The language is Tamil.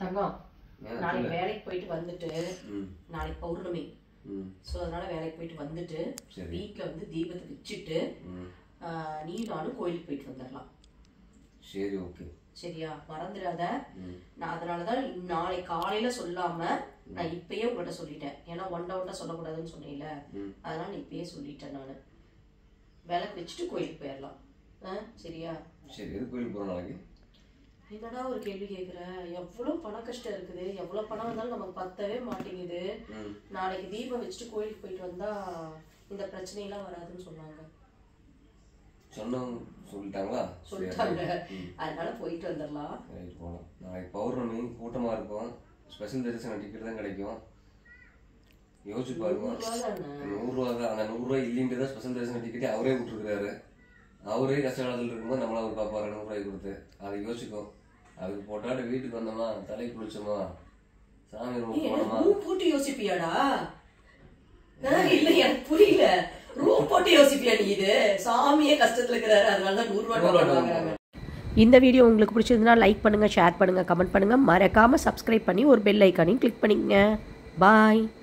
தங்கம் ஆ, நாளைக்கு சொல்லு. வேலைக்கு போயிட்டு வந்துட்டு ம் நாளைக்கு பௌர்ணமி ம் ஸோ அதனால வேலைக்கு போயிட்டு வந்துட்டு சரி வீட்டில் வந்து தீபத்தை வச்சுட்டு ம் ஆஹ், நீ நானும் கோயிலுக்கு போயிட்டு வந்துடலாம் சரி ஓகே சரியா மறந்துடாத ம் நான் அதனால தான் நாளைக்கு காலையில சொல்லாம நான் இப்பயே உங்கள்கிட்ட சொல்லிட்டேன் ஏன்னா ஒன் ஒன்டா சொல்லக்கூடாதுன்னு சொன்னீல ம் அதனால நான் இப்பயே சொல்லிட்டேன் நான் விளக்கு வச்சுட்டு கோயிலுக்கு போயிடலாம் ஆ சரியா சரி எது கோயிலுக்கு போகிறோம் நாளைக்கு என்னடா ஒரு கேள்வி கேட்குற எவ்வளோ பண கஷ்டம் இருக்குது எவ்வளோ பணம் வந்தாலும் நமக்கு பத்தவே மாட்டேங்குது ம் நாளைக்கு தீபம் வச்சுட்டு கோயிலுக்கு போயிட்டு வந்தா இந்த பிரச்சனையெல்லாம் வராதுன்னு சொன்னாங்க சொன்னவங்க சொல்லிட்டாங்களா சரி சொல்லிட்டாங்க ம் அதனால போயிட்டு வந்துடலாம் ரைட் போகலாம் நாளைக்கு பௌர்ணமி கூட்டமாக இருக்கும் ஸ்பெஷல் தரிசனம் டிக்கெட் தான் கிடைக்கும் யோசிச்சு பாருங்க நூறுரூவா தானே நூறுரூவா தான் அந்த நூறுரூவா இல்லைன்ட்டு தான் ஸ்பெஷல் தரிசன டிக்கெட்டே அவரே விட்டுருக்காரு அவரே கஷ்ட காலத்தில் இருக்கும்போது நம்மளா ஒரு பார்ப்பாரு நூறுரூவாய் கொடுத்து அதை யோசிக்கும் அதுக்கு போட்டாட்டு வீட்டுக்கு வந்தோமா தலை குளிச்சோமா சாமி ரூம் போனோமா ரூம் போட்டு யோசிப்பியாடா ஆ, இல்ல எனக்கு புரியல ரூம் போட்டு யோசிப்பியா நீ இது சாமியே கஷ்டத்துல இருக்கிறாரு அதனால தான் நூறு ரூபாய் நூறுரூவா வாங்குறாங்க இந்த வீடியோ உங்களுக்கு பிடிச்சிருந்தா லைக் பண்ணுங்க ஷேர் பண்ணுங்க கமெண்ட் பண்ணுங்க மறக்காம சப்ஸ்கிரைப் பண்ணி ஒரு பெல் ஐக்கானையும் கிளிக் பண்ணிக்கங்க பாய்